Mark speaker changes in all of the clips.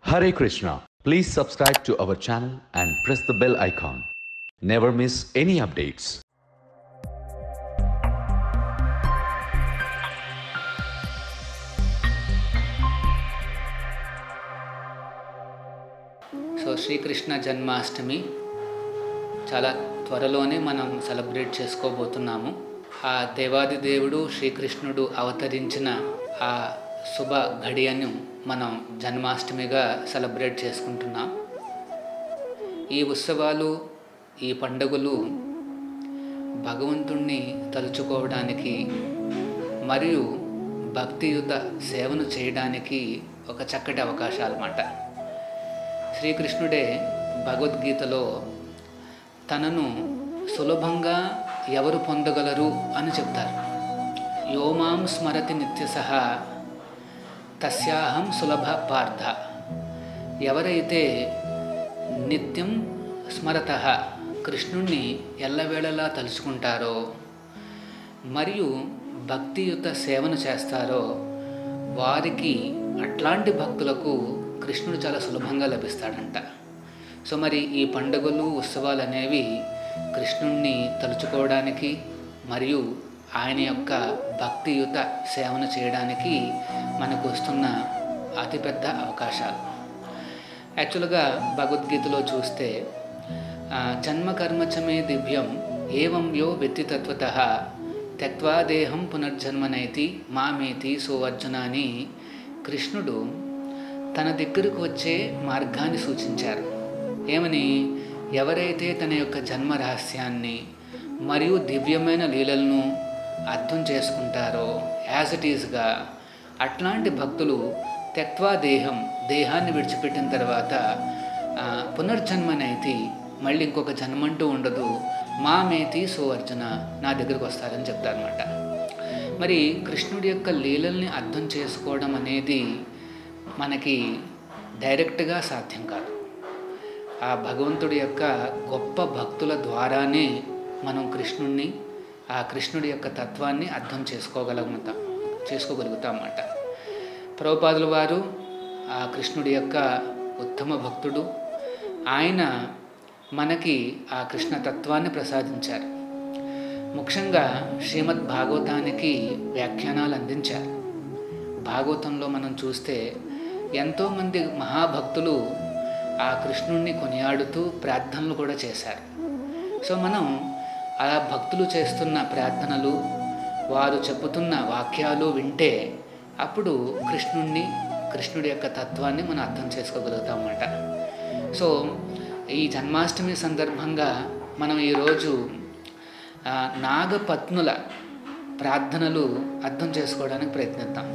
Speaker 1: Hare Krishna. Please subscribe to our channel and press the bell icon. Never miss any updates.
Speaker 2: So Sri Krishna Janmashtami చాలా త్వరలోనే మనం celebrate చేసుకోబోతున్నాము ఆ దేవాది దేవుడు శ్రీకృష్ణుడు అవతరించిన ఆ శుభ ఘడియను మనం జన్మాష్టమిగా సెలబ్రేట్ చేసుకుంటున్నాం ఈ ఉత్సవాలు ఈ పండుగలు భగవంతుణ్ణి తలుచుకోవడానికి మరియు భక్తియుత సేవను చేయడానికి ఒక చక్కటి అవకాశాలు అన్నమాట శ్రీకృష్ణుడే భగవద్గీతలో తనను సులభంగా ఎవరు పొందగలరు అని చెప్తారు యోమాం స్మరతి నిత్యసహ తస్యాహం సులభ పార్థ ఎవరైతే నిత్యం స్మరత కృష్ణుణ్ణి ఎల్లవేళలా తలుచుకుంటారో మరియు భక్తియుత సేవను చేస్తారో వారికి అట్లాంటి భక్తులకు కృష్ణుడు చాలా సులభంగా లభిస్తాడంట సో మరి ఈ పండుగలు ఉత్సవాలు అనేవి కృష్ణుణ్ణి తలుచుకోవడానికి మరియు ఆయన యొక్క భక్తియుత సేవను చేయడానికి మనకు వస్తున్న అతిపెద్ద అవకాశాలు యాక్చువల్గా భగవద్గీతలో చూస్తే ఆ, జన్మ కర్మచమే దివ్యం ఏవం యో వ్యక్తితత్వత త్యక్వా దేహం పునర్జన్మనైతి మామేతి సో అర్జున అని కృష్ణుడు తన దగ్గరకు వచ్చే మార్గాన్ని సూచించారు ఏమని ఎవరైతే తన యొక్క జన్మ రహస్యాన్ని మరియు దివ్యమైన లీలలను అర్థం చేసుకుంటారో యాజ్ ఇట్ ఈస్గా అట్లాంటి భక్తులు తెక్వా దేహం దేహాన్ని విడిచిపెట్టిన తర్వాత ఆ, పునర్జన్మనైతి మళ్ళీ ఇంకొక జన్మంటూ ఉండదు మామేతి సో అర్జున నా దగ్గరకు వస్తారని చెప్తారనమాట మరి కృష్ణుడి యొక్క లీలల్ని అర్థం చేసుకోవడం అనేది మనకి డైరెక్ట్గా సాధ్యం కాదు ఆ భగవంతుడి యొక్క గొప్ప భక్తుల ద్వారానే మనం కృష్ణుణ్ణి ఆ కృష్ణుడి యొక్క తత్వాన్ని అర్థం చేసుకోగలుగుతాం చేసుకోగలుగుతాం అన్నమాట ప్రభుపాదుల వారు ఆ కృష్ణుడి యొక్క ఉత్తమ భక్తుడు ఆయన మనకి ఆ కృష్ణ తత్వాన్ని ప్రసాదించారు ముఖ్యంగా శ్రీమద్ భాగవతానికి వ్యాఖ్యానాలు అందించారు భాగవతంలో మనం చూస్తే ఎంతోమంది మహాభక్తులు ఆ కృష్ణుణ్ణి కొనియాడుతూ ప్రార్థనలు కూడా చేశారు సో మనం ఆ భక్తులు చేస్తున్న ప్రార్థనలు వారు చెప్పుతున్న వాక్యాలు వింటే అప్పుడు కృష్ణుణ్ణి కృష్ణుడి యొక్క తత్వాన్ని మనం అర్థం చేసుకోగలుగుతాం అన్నమాట సో ఈ జన్మాష్టమి సందర్భంగా మనం ఈరోజు ఆ, నాగపత్నుల ప్రార్థనలు అర్థం చేసుకోవడానికి ప్రయత్నిద్దాం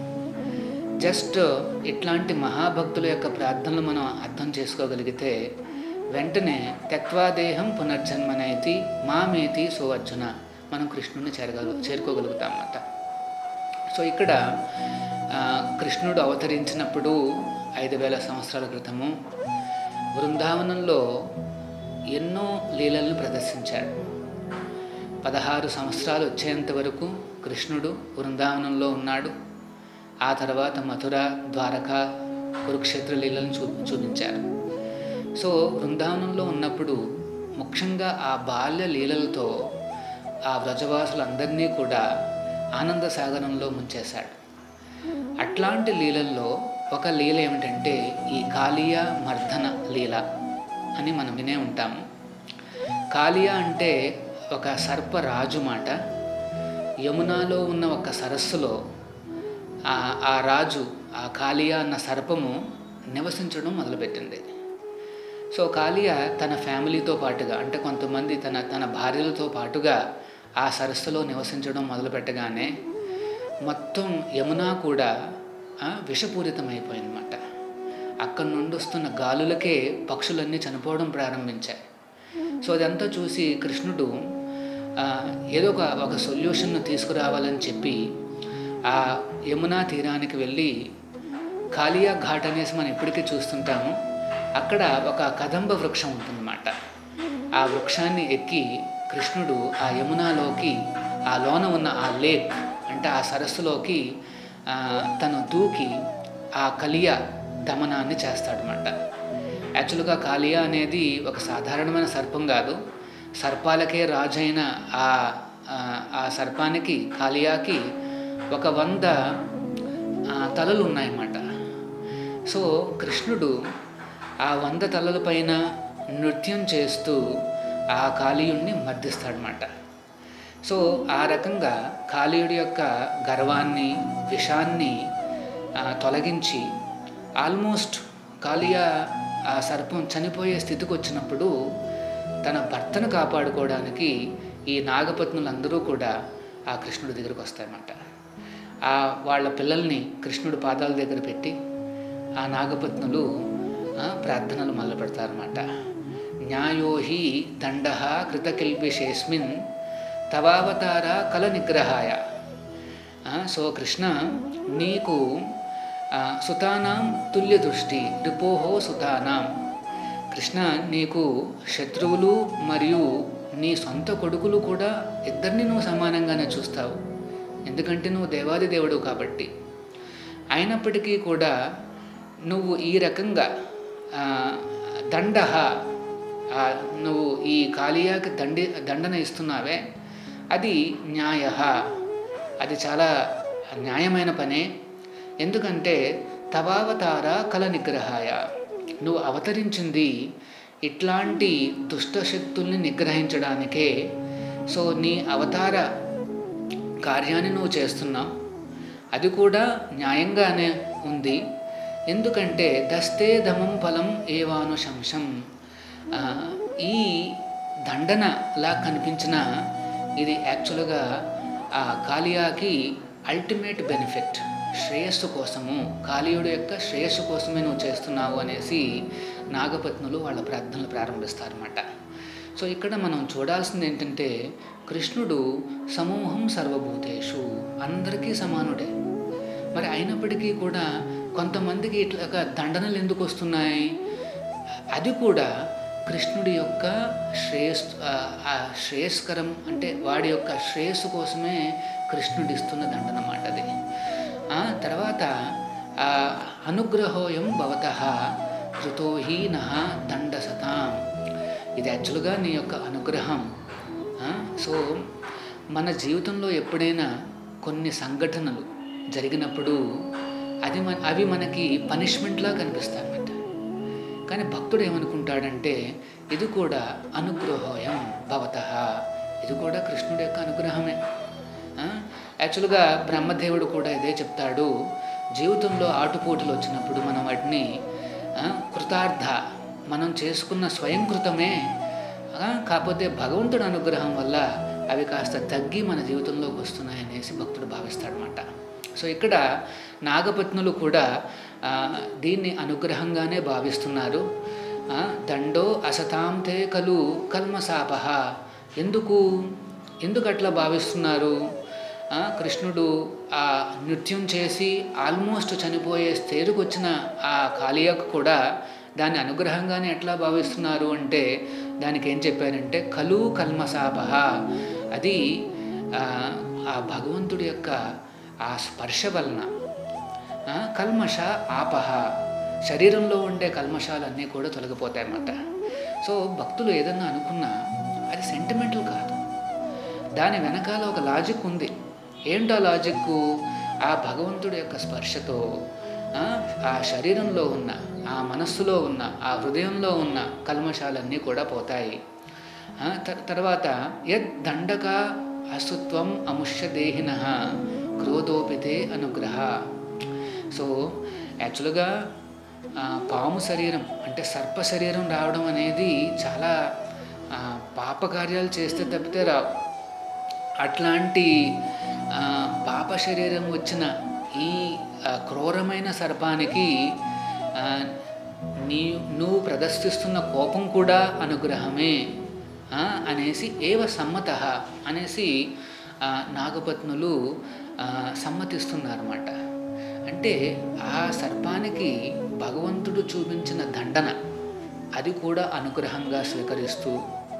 Speaker 2: జస్ట్ ఇట్లాంటి మహాభక్తుల యొక్క ప్రార్థనలు మనం అర్థం చేసుకోగలిగితే వెంటనే తత్వాదేహం పునర్జన్మనైతి మామేతి సో అర్జున మనం కృష్ణుడిని చేరగలు చేరుకోగలుగుతాం అన్నమాట సో ఇక్కడ ఆ, కృష్ణుడు అవతరించినప్పుడు ఐదు వేల సంవత్సరాల క్రితము బృందావనంలో ఎన్నో లీలలను ప్రదర్శించాడు పదహారు సంవత్సరాలు వచ్చేంత వరకు కృష్ణుడు బృందావనంలో ఉన్నాడు ఆ తర్వాత మథుర ద్వారక కురుక్షేత్ర లీలను చూ చూపించారు సో బృందావనంలో ఉన్నప్పుడు ముఖ్యంగా ఆ బాల్య లీలలతో ఆ వ్రజవాసులందరినీ కూడా ఆనంద సాగరంలో ముంచేశాడు అట్లాంటి లీలల్లో ఒక లీల ఏమిటంటే ఈ కాళీయ మర్దన లీల అని మనం వినే ఉంటాము కాళీయ అంటే ఒక సర్పరాజు మాట యమునాలో ఉన్న ఒక సరస్సులో ఆ ఆ రాజు ఆ కాళీయ అన్న సర్పము నివసించడం మొదలుపెట్టింది సో కాళీయ తన ఫ్యామిలీతో పాటుగా అంటే కొంతమంది తన తన భార్యలతో పాటుగా ఆ సరస్సులో నివసించడం మొదలుపెట్టగానే మొత్తం యమున కూడా ఆ, విషపూరితమైపోయిందన్నమాట అక్కడి నుండి వస్తున్న గాలులకే పక్షులన్నీ చనిపోవడం ప్రారంభించాయి సో అదంతా చూసి కృష్ణుడు ఆ, ఏదో ఒక ఒక సొల్యూషన్ను తీసుకురావాలని చెప్పి ఆ యమునా తీరానికి వెళ్ళి కాళియా ఘాట్ అనేసి మనం ఇప్పటికీ చూస్తుంటాము అక్కడ ఒక కదంబ వృక్షం ఉంటుందన్నమాట ఆ వృక్షాన్ని ఎక్కి కృష్ణుడు ఆ యమునాలోకి ఆ లోన ఉన్న ఆ లేక్ అంటే ఆ సరస్సులోకి ఆ, తను దూకి ఆ కలియ దమనాన్ని చేస్తాడనమాట యాక్చువల్గా కాళియా అనేది ఒక సాధారణమైన సర్పం కాదు సర్పాలకే రాజైన ఆ ఆ- ఆ సర్పానికి కాళియాకి ఒక వంద ఆ, తలలు ఉన్నాయన్నమాట సో కృష్ణుడు ఆ వంద తలల పైన నృత్యం చేస్తూ ఆ కాళీయుణ్ణి మర్దిస్తాడనమాట సో ఆ రకంగా కాళీయుడి యొక్క గర్వాన్ని విషాన్ని ఆ, తొలగించి ఆల్మోస్ట్ కాళీయ ఆ సర్పం చనిపోయే స్థితికి వచ్చినప్పుడు తన భర్తను కాపాడుకోవడానికి ఈ నాగపత్నులందరూ కూడా ఆ కృష్ణుడి దగ్గరికి వస్తారన్నమాట ఆ వాళ్ళ పిల్లల్ని కృష్ణుడి పాదాల దగ్గర పెట్టి ఆ నాగపత్నులు ఆ, ప్రార్థనలు మొదలు పెడతారన్నమాట న్యాయో హి దండ కృతకిల్పిషేస్మిన్ తవావతార కల నిగ్రహాయ ఆ, సో కృష్ణ నీకు ఆ, సుతానాం తుల్య దృష్టి రిపోహో సుతానాం కృష్ణ నీకు శత్రువులు మరియు నీ సొంత కొడుకులు కూడా ఇద్దరిని నువ్వు సమానంగానే చూస్తావు ఎందుకంటే నువ్వు దేవాది దేవుడు కాబట్టి అయినప్పటికీ కూడా నువ్వు ఈ రకంగా ఆ, దండహ ఆ, నువ్వు ఈ కాళియాకి దండి దండన ఇస్తున్నావే అది న్యాయ అది చాలా న్యాయమైన పనే ఎందుకంటే తవావతార కల నిగ్రహాయ నువ్వు అవతరించింది ఇట్లాంటి దుష్ట శక్తుల్ని నిగ్రహించడానికే సో నీ అవతార కార్యాన్ని నువ్వు చేస్తున్నావు అది కూడా న్యాయంగానే ఉంది ఎందుకంటే దస్తే దమం ఫలం ఏవానుశంసం ఆ, ఈ దండనలా కనిపించిన ఇది యాక్చువల్గా ఆ కాళియాకి అల్టిమేట్ బెనిఫిట్ శ్రేయస్సు కోసము కాళీయుడు యొక్క శ్రేయస్సు కోసమే నువ్వు చేస్తున్నావు అనేసి నాగపత్నులు వాళ్ళ ప్రార్థనలు ప్రారంభిస్తారన్నమాట సో ఇక్కడ మనం చూడాల్సింది ఏంటంటే కృష్ణుడు సమూహం సర్వభూతేషు అందరికీ సమానుడే మరి అయినప్పటికీ కూడా కొంతమందికి ఇట్లాగా దండనలు ఎందుకు వస్తున్నాయి అది కూడా కృష్ణుడి యొక్క శ్రేయస్ ఆ- ఆ శ్రేయస్కరం అంటే వాడి యొక్క శ్రేయస్సు కోసమే కృష్ణుడు ఇస్తున్న దండనమాట అది ఆ తర్వాత ఆ, అనుగ్రహోయం భవత కృతో హీ నః దండసతాం ఇది యాక్చువల్గా నీ యొక్క అనుగ్రహం ఆ, సో మన జీవితంలో ఎప్పుడైనా కొన్ని సంఘటనలు జరిగినప్పుడు అది మన అవి మనకి పనిష్మెంట్లా కనిపిస్తాయి అన్నమాట కానీ భక్తుడు ఏమనుకుంటాడంటే ఇది కూడా అనుగ్రహోయం భవత ఇది కూడా కృష్ణుడి యొక్క అనుగ్రహమే ఆ? యాక్చువల్గా బ్రహ్మదేవుడు కూడా ఇదే చెప్తాడు జీవితంలో ఆటుపోటులు వచ్చినప్పుడు మనం వాటిని ఆ, కృతార్థ మనం చేసుకున్న స్వయంకృతమే ఆ, కాకపోతే భగవంతుడి అనుగ్రహం వల్ల అవి కాస్త తగ్గి మన జీవితంలోకి వస్తున్నాయి అనేసి భక్తుడు భావిస్తాడనమాట సో ఇక్కడ నాగపత్నులు కూడా ఆ, దీన్ని అనుగ్రహంగానే భావిస్తున్నారు ఆ, దండో అసతాం తే కలు కల్మసాపహ ఎందుకు ఎందుకు అట్లా భావిస్తున్నారు ఆ, కృష్ణుడు ఆ నృత్యం చేసి ఆల్మోస్ట్ చనిపోయే స్టేజ్కి వచ్చిన ఆ కాళియకు కూడా దాన్ని అనుగ్రహంగానే ఎట్లా భావిస్తున్నారు అంటే దానికి ఏం చెప్పారంటే కలు కల్మసాపహ అది ఆ, ఆ భగవంతుడి యొక్క ఆ స్పర్శ వలన ఆ, కల్మష ఆపహ శరీరంలో ఉండే కల్మషాలన్నీ కూడా తొలగిపోతాయి అన్నమాట సో భక్తులు ఏదన్నా అనుకున్నా అది సెంటిమెంటల్ కాదు దాని వెనకాల ఒక లాజిక్ ఉంది ఏంటో లాజిక్ ఆ భగవంతుడి యొక్క స్పర్శతో ఆ, ఆ శరీరంలో ఉన్న ఆ మనస్సులో ఉన్న ఆ హృదయంలో ఉన్న కల్మషాలన్నీ కూడా పోతాయి ఆ, త- తర్వాత యద్ దండక అసుత్వం అముష్య దేహిన క్రోధోపితే అనుగ్రహ సో యాక్చువల్గా ఆ, పాము శరీరం అంటే సర్ప శరీరం రావడం అనేది చాలా ఆ, పాపకార్యాలు చేస్తే తప్పితే రావు అట్లాంటి ఆ, పాప శరీరం వచ్చిన ఈ ఆ, క్రూరమైన సర్పానికి ఆ, నీ నువ్వు ప్రదర్శిస్తున్న కోపం కూడా అనుగ్రహమే ఆ, అనేసి ఏవ సమ్మత అనేసి ఆ, నాగపత్నులు ఆ, సమ్మతిస్తున్నారన్నమాట అంటే ఆ సర్పానికి భగవంతుడు చూపించిన దండన అది కూడా అనుగ్రహంగా స్వీకరిస్తూ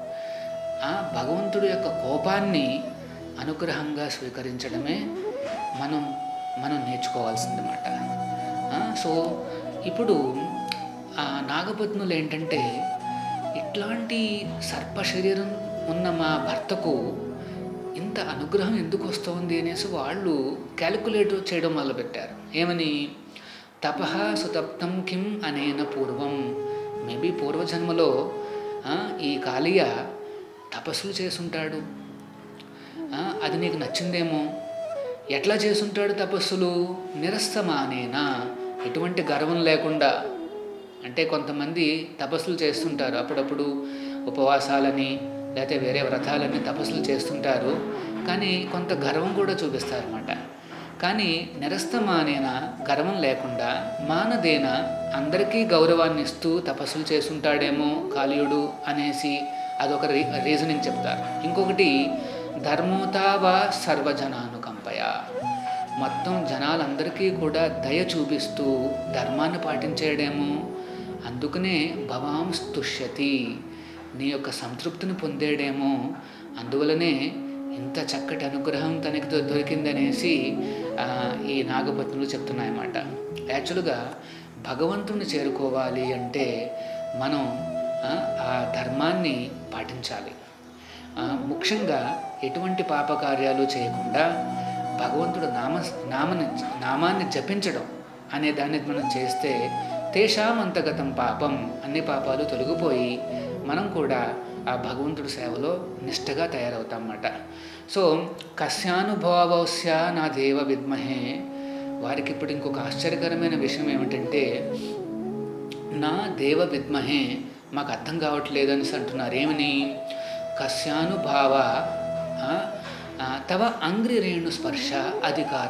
Speaker 2: ఆ భగవంతుడి యొక్క కోపాన్ని అనుగ్రహంగా స్వీకరించడమే మనం మనం నేర్చుకోవాల్సిందన్నమాట ఆ, సో ఇప్పుడు ఆ నాగపత్నులు ఏంటంటే ఇట్లాంటి సర్ప శరీరం ఉన్న మా భర్తకు ఇంత అనుగ్రహం ఎందుకు వస్తుంది అనేసి వాళ్ళు క్యాలిక్యులేట్ చేయడం మొదలుపెట్టారు ఏమని తపహ సుతప్తం కిం అనేన పూర్వం మేబీ పూర్వజన్మలో ఆ, ఈ కాళీయ తపస్సులు చేసుంటాడు ఆ, అది నీకు నచ్చిందేమో ఎట్లా చేసుంటాడు తపస్సులు నిరస్తమానేనా ఎటువంటి గర్వం లేకుండా అంటే కొంతమంది తపస్సులు చేస్తుంటారు అప్పుడప్పుడు ఉపవాసాలని లేకపోతే వేరే వ్రతాలని తపస్సులు చేస్తుంటారు కానీ కొంత గర్వం కూడా చూపిస్తారన్నమాట కానీ నిరస్తమానేన గర్వం లేకుండా మానదేన అందరికీ గౌరవాన్ని ఇస్తూ తపస్సులు చేసుంటాడేమో కాళీయుడు అనేసి అదొక రీ రీజనింగ్ చెప్తారు ఇంకొకటి ధర్మోతావా సర్వజనానుకంపయ మొత్తం జనాలందరికీ కూడా దయ చూపిస్తూ ధర్మాన్ని పాటించేయడేమో అందుకనే భవాం స్తుష్యతి నీ యొక్క సంతృప్తిని పొందేడేమో అందువలనే ఇంత చక్కటి అనుగ్రహం తనకి దొ- దొరికిందనేసి ఆ, ఈ నాగపత్నులు చెప్తున్నాయన్నమాట యాక్చువల్గా భగవంతుని చేరుకోవాలి అంటే మనం ఆ, ఆ ధర్మాన్ని పాటించాలి ఆ, ముఖ్యంగా ఎటువంటి పాపకార్యాలు చేయకుండా భగవంతుడు నామ నామని నామాన్ని జపించడం అనే దాన్ని మనం చేస్తే తేషాం అంతగతం పాపం అన్ని పాపాలు తొలగిపోయి మనం కూడా ఆ భగవంతుడి సేవలో నిష్టగా తయారవుతాం అన్నమాట సో కస్యానుభవస్య నా దేవ విద్మహే వారికి ఇప్పుడు ఇంకొక ఆశ్చర్యకరమైన విషయం ఏమిటంటే నా దేవ విద్మహే మాకు అర్థం కావట్లేదు అనేసి అంటున్నారు ఏమని కస్యానుభావ ఆ, ఆ, తవ అంగ్రిరేణు స్పర్శ అధికార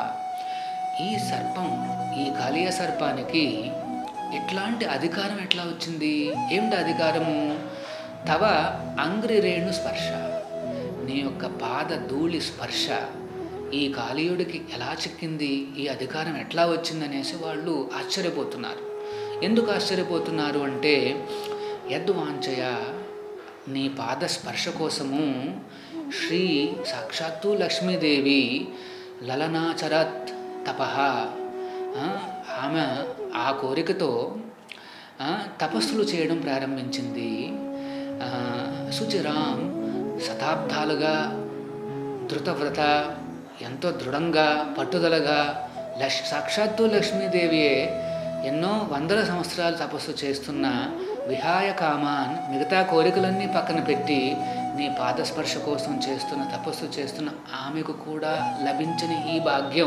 Speaker 2: ఈ సర్పం ఈ కాళీయ సర్పానికి ఎట్లాంటి అధికారం ఎట్లా వచ్చింది ఏమిటి అధికారము తవ అంగ్రిరేణు స్పర్శ నీ యొక్క పాద ధూళి స్పర్శ ఈ కాళీయుడికి ఎలా చిక్కింది ఈ అధికారం ఎట్లా వచ్చిందనేసి వాళ్ళు ఆశ్చర్యపోతున్నారు ఎందుకు ఆశ్చర్యపోతున్నారు అంటే యద్వాంచయ నీ పాద స్పర్శ కోసము శ్రీ సాక్షాత్తు లక్ష్మీదేవి లలనాచరత్ తపహ ఆ, ఆమె ఆ కోరికతో ఆ, తపస్సులు చేయడం ప్రారంభించింది ఆ, సుచిరాం శతాబ్దాలుగా ధృతవ్రత ఎంతో దృఢంగా పట్టుదలగా లక్ష్ సాక్షాత్తు లక్ష్మీదేవియే ఎన్నో వందల సంవత్సరాలు తపస్సు చేస్తున్న విహాయ కామాన్ మిగతా కోరికలన్నీ పక్కన పెట్టి నీ పాదస్పర్శ కోసం చేస్తున్న తపస్సు చేస్తున్న ఆమెకు కూడా లభించని ఈ భాగ్యం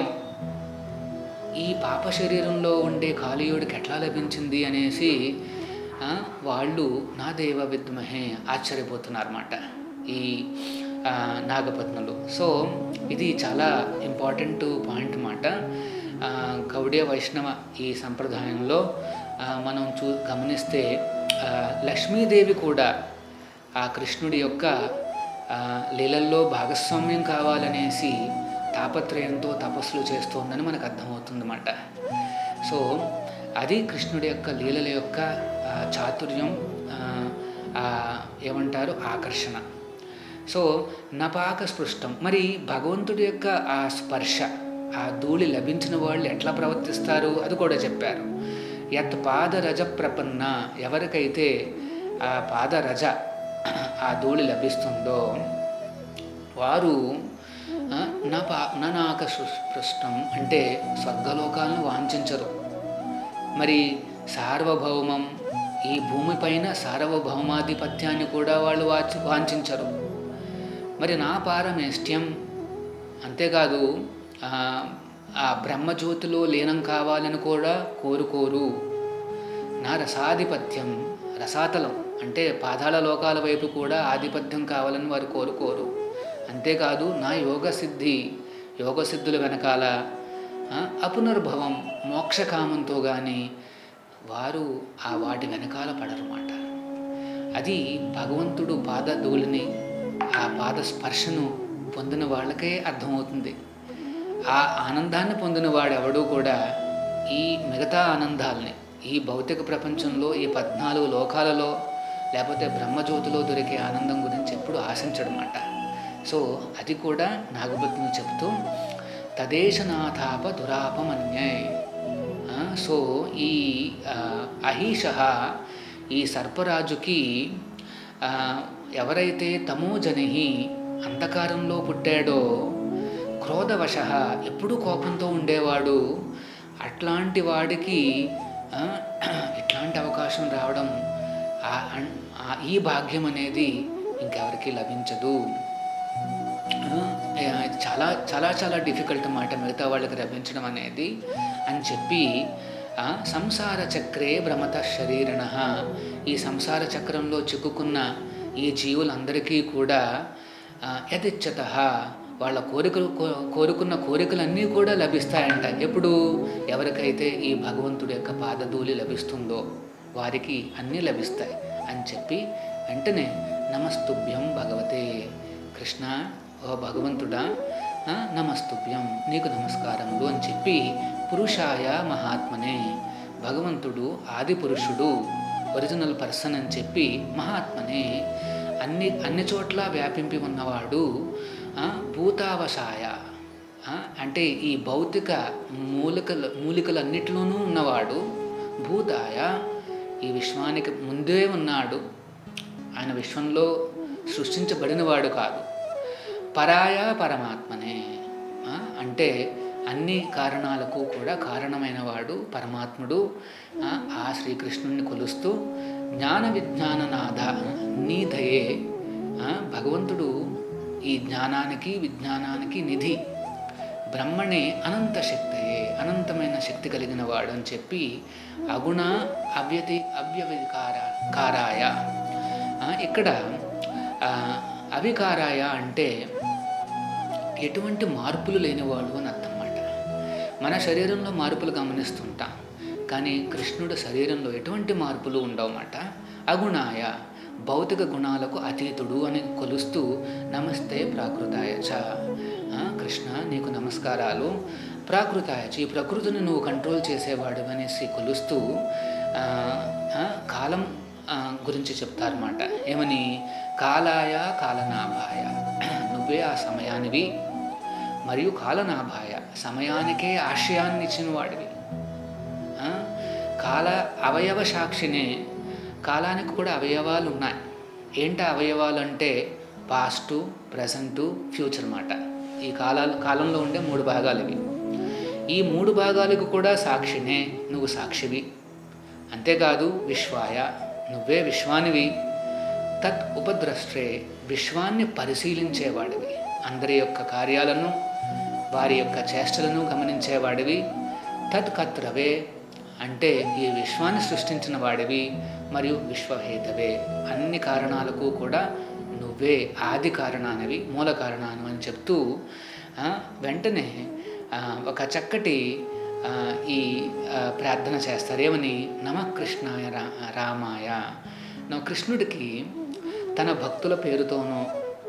Speaker 2: ఈ పాప శరీరంలో ఉండే కాళీయుడికి ఎట్లా లభించింది అనేసి ఆ, వాళ్ళు నా దేవ విద్మహే ఆశ్చర్యపోతున్నారన్నమాట ఈ ఆ, నాగపత్నులు సో ఇది చాలా ఇంపార్టెంట్ పాయింట్ అన్నమాట ఆ, గౌడీయ వైష్ణవ ఈ సంప్రదాయంలో ఆ, మనం చూ గమనిస్తే ఆ, లక్ష్మీదేవి కూడా ఆ కృష్ణుడి యొక్క ఆ, లీలల్లో భాగస్వామ్యం కావాలనేసి తాపత్రయంతో తపస్సులు చేస్తోందని మనకు అర్థమవుతుందన్నమాట సో అది కృష్ణుడి యొక్క లీలల యొక్క ఆ, చాతుర్యం ఆ, ఆ, ఏమంటారు ఆకర్షణ సో నపాక స్పృష్టం మరి భగవంతుడి యొక్క ఆ స్పర్శ ఆ ధూళి లభించిన వాళ్ళు ఎట్లా ప్రవర్తిస్తారు అది కూడా చెప్పారు యత్ పాదరజ ప్రపన్న ఎవరికైతే ఆ పాదరజ ఆ ధూళి లభిస్తుందో వారు ఆ, నా పా నా నాక స్పృష్టం అంటే స్వర్గలోకాలను వాంఛించరు మరి సార్వభౌమం ఈ భూమిపైన సార్వభౌమాధిపత్యాన్ని కూడా వాళ్ళు వాచి వాంఛించరు మరి నా పారమేష్ట్యం అంతేకాదు ఆ, ఆ బ్రహ్మజ్యోతిలో లీనం కావాలని కూడా కోరుకోరు నా రసాధిపత్యం రసాతలం అంటే పాతాళ లోకాల వైపు కూడా ఆధిపత్యం కావాలని వారు కోరుకోరు అంతేకాదు నా యోగ సిద్ధి యోగ సిద్ధుల వెనకాల ఆ, అపునర్భవం మోక్షకామంతో కానీ వారు ఆ వాటి వెనకాల పడరమాట అది భగవంతుడు పాద ధూళిని ఆ పాద స్పర్శను పొందిన వాళ్ళకే అర్థమవుతుంది ఆ ఆనందాన్ని పొందిన వాడెవడూ కూడా ఈ మిగతా ఆనందాలని ఈ భౌతిక ప్రపంచంలో ఈ పద్నాలుగు లోకాలలో లేకపోతే బ్రహ్మజ్యోతిలో దొరికే ఆనందం గురించి ఎప్పుడు ఆశించడమాట సో అది కూడా నాగపత్ని చెబుతూ తదేశనాథాప దురాపమన్యై ఆ, సో ఈ ఆ, అహీష ఈ సర్పరాజుకి ఆ, ఎవరైతే తమోజని అంధకారంలో పుట్టాడో క్రోధవశ ఎప్పుడూ కోపంతో ఉండేవాడు అట్లాంటి వాడికి ఆ, ఇట్లాంటి అవకాశం రావడం ఆ- అన్- ఆ- ఈ భాగ్యం అనేది ఇంకెవరికి లభించదు ఆ, ఇది చాలా చాలా చాలా డిఫికల్ట్ అన్నమాట మిగతా వాళ్ళకి లభించడం అనేది అని చెప్పి ఆ, సంసార చక్రే భ్రమత శరీరణ ఈ సంసార చక్రంలో చిక్కుకున్న ఈ జీవులందరికీ కూడా ఆ, యథిచ్చత వాళ్ళ కోరికలు కో- కోరుకున్న కోరికలన్నీ కూడా లభిస్తాయంట ఎప్పుడు ఎవరికైతే ఈ భగవంతుడి యొక్క పాదధూళి లభిస్తుందో వారికి అన్నీ లభిస్తాయి అని చెప్పి వెంటనే నమస్తుభ్యం భగవతే కృష్ణ ఓ భగవంతుడా ఆ, నమస్తుభ్యం నీకు నమస్కారములు అని చెప్పి పురుషాయ మహాత్మనే భగవంతుడు ఆది పురుషుడు ఒరిజినల్ పర్సన్ అని చెప్పి మహాత్మనే అన్ని అన్ని చోట్ల వ్యాపింపి ఉన్నవాడు ఆ, భూతావశాయ ఆ, అంటే ఈ భౌతిక మూలికలు మూలికలన్నిటిలోనూ ఉన్నవాడు భూతాయ ఈ విశ్వానికి ముందే ఉన్నాడు ఆయన విశ్వంలో సృష్టించబడినవాడు కాదు పరాయ పరమాత్మనే ఆ, అంటే అన్ని కారణాలకు కూడా కారణమైన వాడు పరమాత్ముడు ఆ, ఆ శ్రీకృష్ణుని కొలుస్తూ జ్ఞాన విజ్ఞాననాథ నీ దయే ఆ, భగవంతుడు ఈ జ్ఞానానికి విజ్ఞానానికి నిధి బ్రహ్మణే అనంత శక్తయే అనంతమైన శక్తి కలిగిన వాడు అని చెప్పి అగుణ అవ్యతి అవ్యవికార కారాయ ఆ, ఇక్కడ ఆ, అవికారాయ అంటే ఎటువంటి మార్పులు లేనివాడు అని అర్థం అన్నమాట మన శరీరంలో మార్పులు గమనిస్తుంటాం కానీ కృష్ణుడు శరీరంలో ఎటువంటి మార్పులు ఉండవన్నమాట అగుణాయ భౌతిక గుణాలకు అతీతుడు అని కొలుస్తూ నమస్తే ప్రాకృతాయ చ ఆ, కృష్ణ నీకు నమస్కారాలు ప్రాకృతాయ చ ఈ ప్రకృతిని నువ్వు కంట్రోల్ చేసేవాడు అనేసి కొలుస్తూ ఆ, ఆ, కాలం ఆ, గురించి చెప్తారన్నమాట ఏమని కాలాయ కాలనాభాయ నువ్వే ఆ సమయానివి మరియు కాలనాభాయ సమయానికే ఆశయాన్ని ఇచ్చిన వాడివి ఆ? కాల అవయవ సాక్షినే కాలానికి కూడా అవయవాలు ఉన్నాయి ఏంటి అవయవాలు అంటే పాస్టు ప్రజెంటు ఫ్యూచర్ అన్నమాట ఈ కాలాలు కాలంలో ఉండే మూడు భాగాలు ఇవి ఈ మూడు భాగాలకు కూడా సాక్షినే నువ్వు సాక్షివి అంతేకాదు విశ్వాయ నువ్వే విశ్వానివి తత్ ఉపద్రష్ట్రే విశ్వాన్ని పరిశీలించేవాడివి అందరి యొక్క కార్యాలను వారి యొక్క చేష్టలను గమనించేవాడివి తత్ కర్తవే అంటే ఈ విశ్వాన్ని సృష్టించిన వాడివి మరియు విశ్వహేతవే అన్ని కారణాలకు కూడా నువ్వే ఆది కారణానివి మూల కారణాను అని చెప్తూ ఆ, వెంటనే ఆ, ఒక చక్కటి ఆ, ఈ ఆ, ప్రార్థన చేస్తారు ఏమని నమ కృష్ణాయ రా రామాయ నా కృష్ణుడికి తన భక్తుల పేరుతోనో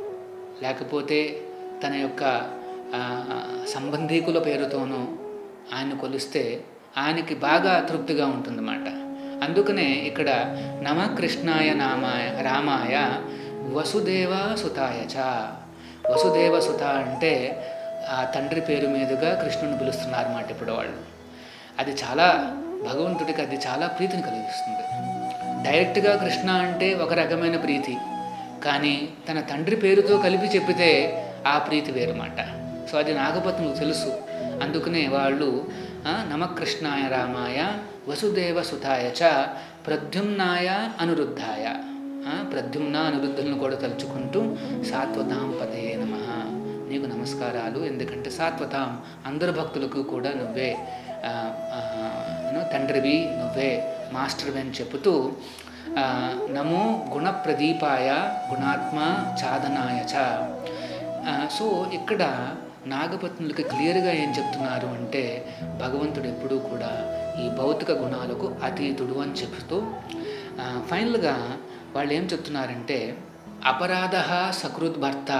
Speaker 2: లేకపోతే తన యొక్క ఆ, సంబంధీకుల పేరుతోనో ఆయన కొలిస్తే ఆయనకి బాగా తృప్తిగా ఉంటుందన్నమాట అందుకనే ఇక్కడ నమ కృష్ణాయ నామాయ రామాయ వసుదేవ సుతాయ చ వసుదేవ సుత అంటే ఆ తండ్రి పేరు మీదుగా కృష్ణుని పిలుస్తున్నారు అన్నమాట ఇప్పుడు వాళ్ళు అది చాలా భగవంతుడికి అది చాలా ప్రీతిని కలిగిస్తుంది డైరెక్ట్గా కృష్ణ అంటే ఒక రకమైన ప్రీతి కానీ తన తండ్రి పేరుతో కలిపి చెప్పితే ఆ ప్రీతి వేరుమాట సో అది నాగపత్నులకు తెలుసు అందుకనే వాళ్ళు ఆ, నమకృష్ణాయ రామాయ వసుదేవ సుతాయ చ ప్రద్యుమ్నాయ అనురుద్ధాయ ఆ, ప్రద్యుమ్న అనురుద్ధులను కూడా తలుచుకుంటూ సాత్వతాం పదే నమ నీకు నమస్కారాలు ఎందుకంటే సాత్వతాం అందరు భక్తులకు కూడా నువ్వే ఆ, ఆ, ను తండ్రివి నువ్వే మాస్టర్వి అని చెబుతూ ఆ, నమో గుణప్రదీపాయ గుణాత్మ చాదనాయ చ ఆ, సో ఇక్కడ నాగపత్నులకి క్లియర్గా ఏం చెప్తున్నారు అంటే భగవంతుడు ఎప్పుడూ కూడా ఈ భౌతిక గుణాలకు అతీతుడు అని చెప్తూ ఆ, ఫైనల్గా వాళ్ళు ఏం చెప్తున్నారంటే అపరాధ సకృత్ భర్త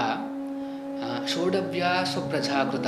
Speaker 2: ఆ, షోడవ్యా స్వప్రజాకృత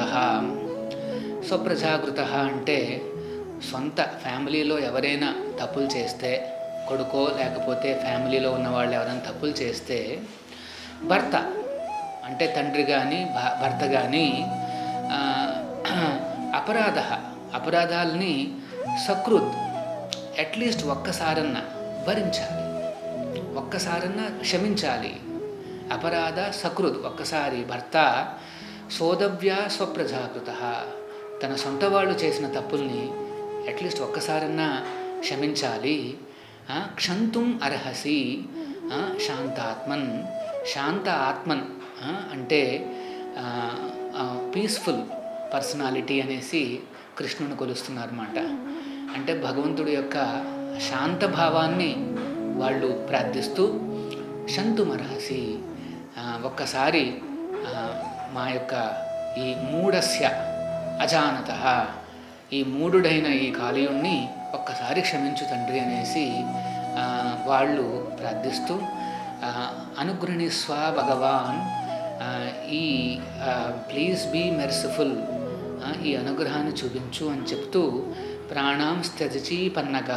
Speaker 2: స్వప్రజాకృత అంటే సొంత ఫ్యామిలీలో ఎవరైనా తప్పులు చేస్తే కొడుకో లేకపోతే ఫ్యామిలీలో ఉన్న వాళ్ళు ఎవరైనా తప్పులు చేస్తే భర్త అంటే తండ్రి కానీ భర్త కానీ అపరాధ అపరాధాలని సకృత్ అట్లీస్ట్ ఒక్కసారన్న భరించాలి ఒక్కసారన్నా క్షమించాలి అపరాధ సకృత్ ఒక్కసారి భర్త సోదవ్య స్వప్రజాకృత తన సొంత వాళ్ళు చేసిన తప్పుల్ని అట్లీస్ట్ ఒక్కసారన్నా క్షమించాలి ఆ, క్షంతుం అర్హసి ఆ, శాంతాత్మన్ శాంత ఆత్మన్ ఆ, అంటే పీస్ఫుల్ పర్సనాలిటీ అనేసి కృష్ణుని కొలుస్తున్నారన్నమాట అంటే భగవంతుడి యొక్క శాంత భావాన్ని వాళ్ళు ప్రార్థిస్తూ శంతుమర్హసి ఆ, ఒక్కసారి ఆ, మా యొక్క ఈ మూఢస్య అజానత ఈ మూఢుడైన ఈ కాళీయుణ్ణి ఒక్కసారి క్షమించు తండ్రి అనేసి ఆ, వాళ్ళు ప్రార్థిస్తూ ఆ, అనుగ్రహిస్వ భగవాన్ ఆ, ఈ ప్లీజ్ బీ మెర్సిఫుల్ ఈ అనుగ్రహాన్ని చూపించు అని చెప్తూ ప్రాణాం స్థజచి పన్నగ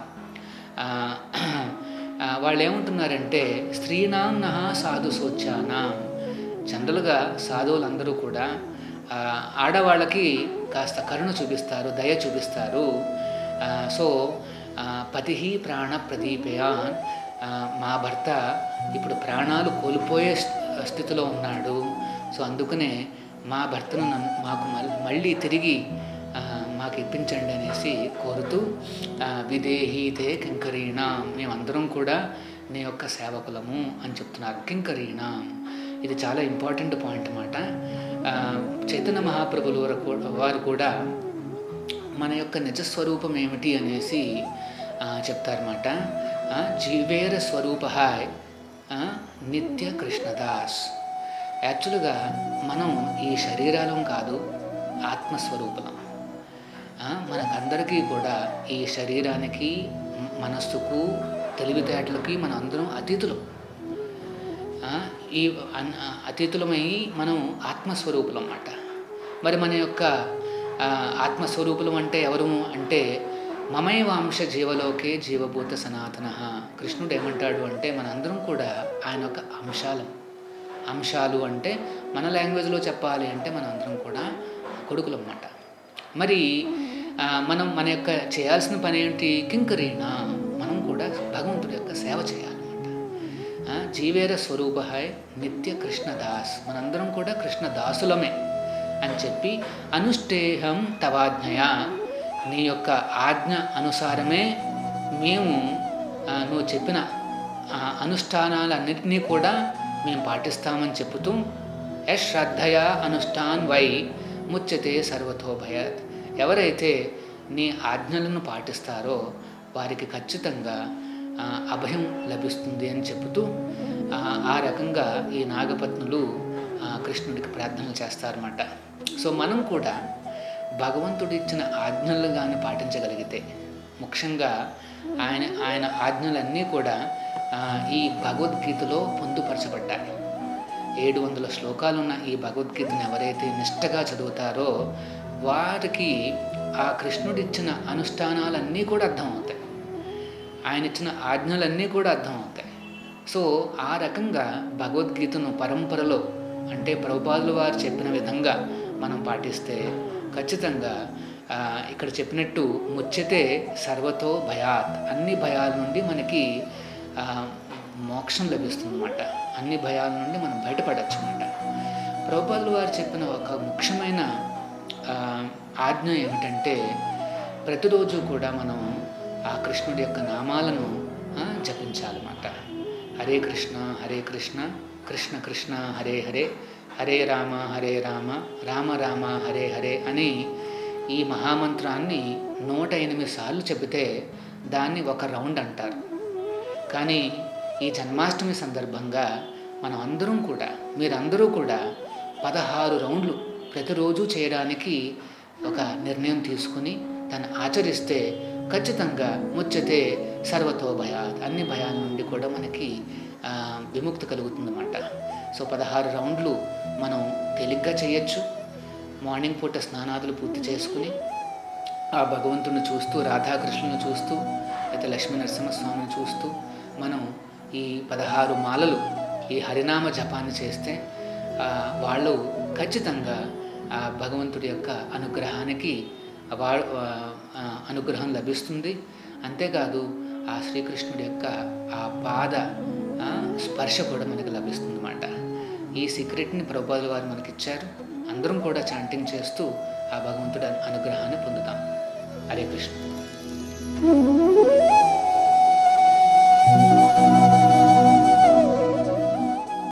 Speaker 2: వాళ్ళు ఏమంటున్నారంటే స్త్రీణాం నహ సాధు శోచ్యానాం జనరల్గా సాధువులందరూ కూడా ఆ, ఆడవాళ్ళకి కాస్త కరుణ చూపిస్తారు దయ చూపిస్తారు ఆ, సో ఆ, పతి ప్రాణ ప్రదీపయాన్ ఆ, మా భర్త ఇప్పుడు ప్రాణాలు కోల్పోయే స్థి- స్థితిలో ఉన్నాడు సో అందుకనే మా భర్తను నన్ను మాకు మల్- మళ్ళీ తిరిగి ఆ, మాకు ఇప్పించండి అనేసి కోరుతూ ఆ, విదేహీ తే కింకరీణాం మేమందరం కూడా నీ యొక్క సేవకులము అని చెప్తున్నారు కింకరీణాం ఇది చాలా ఇంపార్టెంట్ పాయింట్ అన్నమాట ఆ, చైతన్య మహాప్రభులు వారు కూ- వారు కూడా మన యొక్క నిజస్వరూపం ఏమిటి అనేసి ఆ, చెప్తారన్నమాట ఆ, జీవేర స్వరూప నిత్య కృష్ణదాస్ యాక్చువల్గా మనం ఈ శరీరాలం కాదు ఆత్మస్వరూపం ఆ, మనకందరికీ కూడా ఈ శరీరానికి మ- మనస్సుకు తెలివితేటలకి మన అందరం అతీతులం ఆ, ఈ అన్- ఆ, అతీతులమై మనం ఆత్మస్వరూపులం అన్నమాట మరి మన యొక్క ఆ, ఆత్మస్వరూపులం అంటే ఎవరు అంటే మమైవాంశ జీవలోకే జీవభూత సనాతన కృష్ణుడు ఏమంటాడు అంటే మనందరం కూడా ఆయన యొక్క అంశాలం అంశాలు అంటే మన లాంగ్వేజ్లో చెప్పాలి అంటే మనందరం కూడా కొడుకులు అన్నమాట మరి ఆ, మనం మన యొక్క చేయాల్సిన పని ఏంటి కింకరీణ మనం కూడా భగవంతుడి యొక్క సేవ చేయాలన్నమాట ఆ, జీవేర స్వరూప నిత్య కృష్ణదాస్ మనందరం కూడా కృష్ణదాసులమే అని చెప్పి అనుష్ఠేహం తవాజ్ఞయ నీ యొక్క ఆజ్ఞ అనుసారమే మేము ఆ, నువ్వు చెప్పిన ఆ, అనుష్ఠానాలన్నింటినీ కూడా మేము పాటిస్తామని చెబుతూ యశ్రద్ధయా అనుష్ఠాన్ వై ముచ్యతే సర్వతో భయత్ ఎవరైతే నీ ఆజ్ఞలను పాటిస్తారో వారికి ఖచ్చితంగా ఆ, అభయం లభిస్తుంది అని చెబుతూ ఆ, ఆ రకంగా ఈ నాగపత్నులు ఆ, కృష్ణుడికి ప్రార్థనలు చేస్తారన్నమాట సో మనం కూడా భగవంతుడు ఇచ్చిన ఆజ్ఞలు కానీ పాటించగలిగితే ముఖ్యంగా ఆయన ఆయన ఆజ్ఞలన్నీ కూడా ఆ, ఈ భగవద్గీతలో పొందుపరచబడ్డాయి ఏడు వందల శ్లోకాలున్న ఈ భగవద్గీతను ఎవరైతే నిష్టగా చదువుతారో వారికి ఆ కృష్ణుడిచ్చిన అనుష్ఠానాలన్నీ కూడా అర్థమవుతాయి ఆయన ఇచ్చిన ఆజ్ఞలన్నీ కూడా అర్థమవుతాయి సో ఆ రకంగా భగవద్గీతను పరంపరలో అంటే ప్రభుపాదులు వారు చెప్పిన విధంగా మనం పాటిస్తే ఖచ్చితంగా ఆ, ఇక్కడ చెప్పినట్టు ముచ్చతే సర్వతో భయాత్ అన్ని భయాల నుండి మనకి ఆ, మోక్షం లభిస్తుందన్నమాట అన్ని భయాల నుండి మనం బయటపడచ్చు అన్నమాట ప్రభుపాదులు వారు చెప్పిన ఒక ముఖ్యమైన ఆ, ఆజ్ఞ ఏమిటంటే ప్రతిరోజు కూడా మనం ఆ కృష్ణుడి యొక్క నామాలను ఆ, జపించాలన్నమాట హరే కృష్ణ హరే కృష్ణ కృష్ణ కృష్ణ హరే హరే హరే రామ హరే రామ రామ రామ హరే హరే అని ఈ మహామంత్రాన్ని నూట ఎనిమిది సార్లు చెబితే దాన్ని ఒక రౌండ్ అంటారు కానీ ఈ జన్మాష్టమి సందర్భంగా మనం అందరం కూడా మీరందరూ కూడా పదహారు రౌండ్లు ప్రతిరోజు చేయడానికి ఒక నిర్ణయం తీసుకుని దాన్ని ఆచరిస్తే ఖచ్చితంగా ముచ్చతే సర్వతో భయాత్ అన్ని భయాల నుండి కూడా మనకి ఆ, విముక్తి కలుగుతుందన్నమాట సో పదహారు రౌండ్లు మనం తేలిగ్గా చేయొచ్చు మార్నింగ్ పూట స్నానాదులు పూర్తి చేసుకుని ఆ భగవంతుని చూస్తూ రాధాకృష్ణుని చూస్తూ అయితే లక్ష్మీ నరసింహస్వామిని చూస్తూ మనం ఈ పదహారు మాలలు ఈ హరినామ జపాన్ని చేస్తే ఆ, వాళ్ళు ఖచ్చితంగా ఆ భగవంతుడి యొక్క అనుగ్రహానికి వా ఆ, అనుగ్రహం లభిస్తుంది అంతేకాదు ఆ శ్రీకృష్ణుడి యొక్క ఆ పాద ఆ, స్పర్శ కూడా మనకి లభిస్తుంది అన్నమాట ఈ సీక్రెట్ని ప్రభుపాదుల వారు మనకిచ్చారు అందరం కూడా చాంటింగ్ చేస్తూ ఆ భగవంతుడి అనుగ్రహాన్ని పొందుతాం హరే కృష్ణ